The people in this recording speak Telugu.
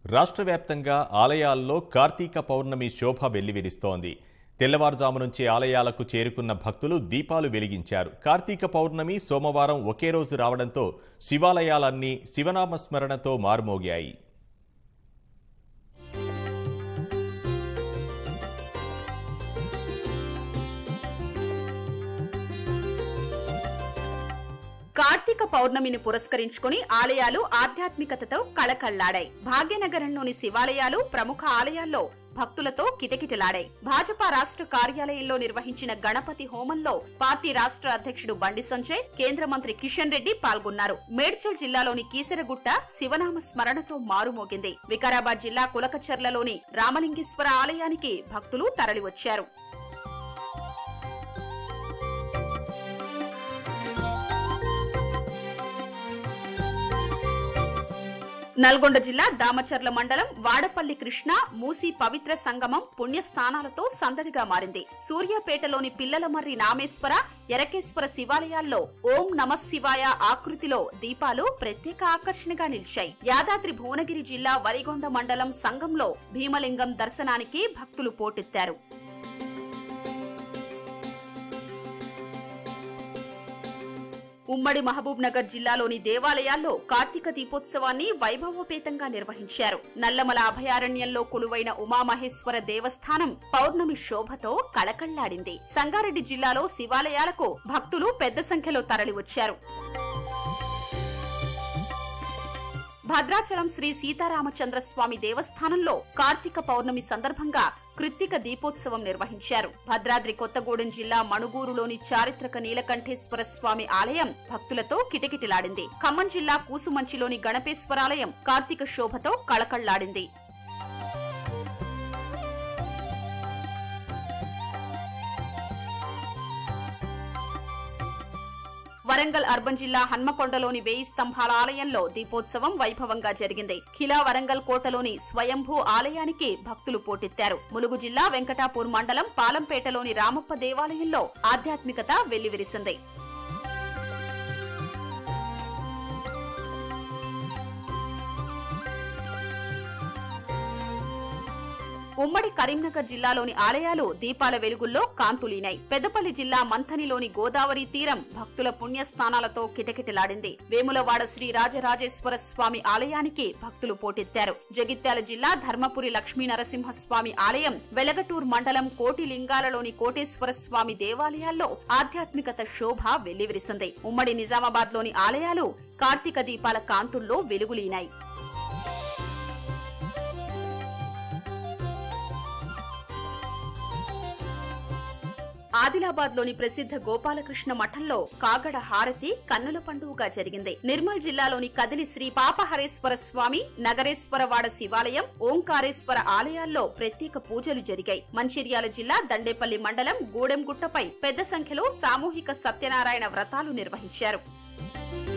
రాష్ట్ర వ్యాప్తంగా ఆలయాల్లో కార్తీక పౌర్ణమి శోభ వెల్లివిరుస్తోంది తెల్లవారుజాము నుంచి ఆలయాలకు చేరుకున్న భక్తులు దీపాలు వెలిగించారు కార్తీక పౌర్ణమి సోమవారం ఒకే రోజు రావడంతో శివాలయాలన్నీ శివనామ స్మరణతో మారుమోగాయి కార్తీక పౌర్ణమిని పురస్కరించుకుని ఆలయాలు ఆధ్యాత్మికతతో కళకళ్లాడాయి భాగ్యనగరంలోని శివాలయాలు ప్రముఖ ఆలయాల్లో భక్తులతో కిటకిటలాడాయి భాజపా రాష్ట్ర కార్యాలయంలో నిర్వహించిన గణపతి హోమంలో పార్టీ రాష్ట్ర అధ్యక్షుడు బండి సంజయ్ కేంద్ర మంత్రి కిషన్ రెడ్డి పాల్గొన్నారు మేడ్చల్ జిల్లాలోని కీసరగుట్ట శివనామ స్మరణతో మారుమోగింది వికారాబాద్ జిల్లా కులకచర్లలోని రామలింగేశ్వర ఆలయానికి భక్తులు తరలివచ్చారు నల్గొండ జిల్లా దామచర్ల మండలం వాడపల్లి కృష్ణ మూసి పవిత్ర సంగమం పుణ్యస్థానాలతో సందడిగా మారింది సూర్యాపేటలోని పిల్లలమర్రి నామేశ్వర ఎరకేశ్వర శివాలయాల్లో ఓం నమ శివాయ ఆకృతిలో దీపాలు ప్రత్యేక ఆకర్షణగా నిలిచాయి యాదాద్రి భువనగిరి జిల్లా వరిగొండ మండలం సంఘంలో భీమలింగం దర్శనానికి భక్తులు పోటెత్తారు ఉమ్మడి మహబూబ్ నగర్ జిల్లాలోని దేవాలయాల్లో కార్తీక దీపోత్సవాన్ని వైభవోపేతంగా నిర్వహించారు నల్లమల అభయారణ్యంలో కొలువైన ఉమామహేశ్వర దేవస్థానం పౌర్ణమి శోభతో కళకళ్లాడింది సంగారెడ్డి జిల్లాలో శివాలయాలకు భక్తులు పెద్ద సంఖ్యలో తరలివచ్చారు భద్రాచలం శ్రీ సీతారామచంద్ర స్వామి దేవస్థానంలో కార్తీక పౌర్ణమి సందర్భంగా కృత్తిక దీపోత్సవం నిర్వహించారు భద్రాద్రి కొత్తగూడెం జిల్లా మణుగూరులోని చారిత్రక నీలకంఠేశ్వర స్వామి ఆలయం భక్తులతో కిటకిటలాడింది ఖమ్మం జిల్లా కూసుమంచిలోని గణపేశ్వరాలయం కార్తీక శోభతో కళకళ్లాడింది వరంగల్ అర్బన్ జిల్లా హన్మకొండలోని వేయి స్తంభాల ఆలయంలో దీపోత్సవం వైభవంగా జరిగింది ఖిలా వరంగల్ కోటలోని స్వయంభూ ఆలయానికి భక్తులు పోటెత్తారు ములుగు జిల్లా వెంకటాపూర్ మండలం పాలంపేటలోని రామప్ప దేవాలయంలో ఆధ్యాత్మికత వెల్లివిరిసింది ఉమ్మడి కరీంనగర్ జిల్లాలోని ఆలయాలు దీపాల వెలుగుల్లో కాంతులీనాయి పెద్దపల్లి జిల్లా మంథనిలోని గోదావరి తీరం భక్తుల పుణ్యస్థానాలతో కిటకిటలాడింది వేములవాడ శ్రీ రాజరాజేశ్వర స్వామి ఆలయానికి భక్తులు పోటెత్తారు జగిత్యాల జిల్లా ధర్మపురి లక్ష్మీ నరసింహస్వామి ఆలయం వెలగటూర్ మండలం కోటి లింగాలలోని కోటేశ్వర స్వామి దేవాలయాల్లో ఆధ్యాత్మికత శోభ వెల్లివిరిసింది ఉమ్మడి నిజామాబాద్ లోని ఆలయాలు కార్తీక దీపాల కాంతుల్లో వెలుగులీనాయి ఆదిలాబాద్ లోని ప్రసిద్ధ గోపాలకృష్ణ మఠంలో కాగడ హారతి కన్నుల పండుగగా జరిగింది నిర్మల్ జిల్లాలోని కదిలి శ్రీ పాపహరేశ్వర స్వామి నగరేశ్వరవాడ శివాలయం ఓంకారేశ్వర ఆలయాల్లో ప్రత్యేక పూజలు జరిగాయి మంచిర్యాల జిల్లా దండేపల్లి మండలం గూడెంగుట్టపై పెద్ద సంఖ్యలో సామూహిక సత్యనారాయణ వ్రతాలు నిర్వహించారు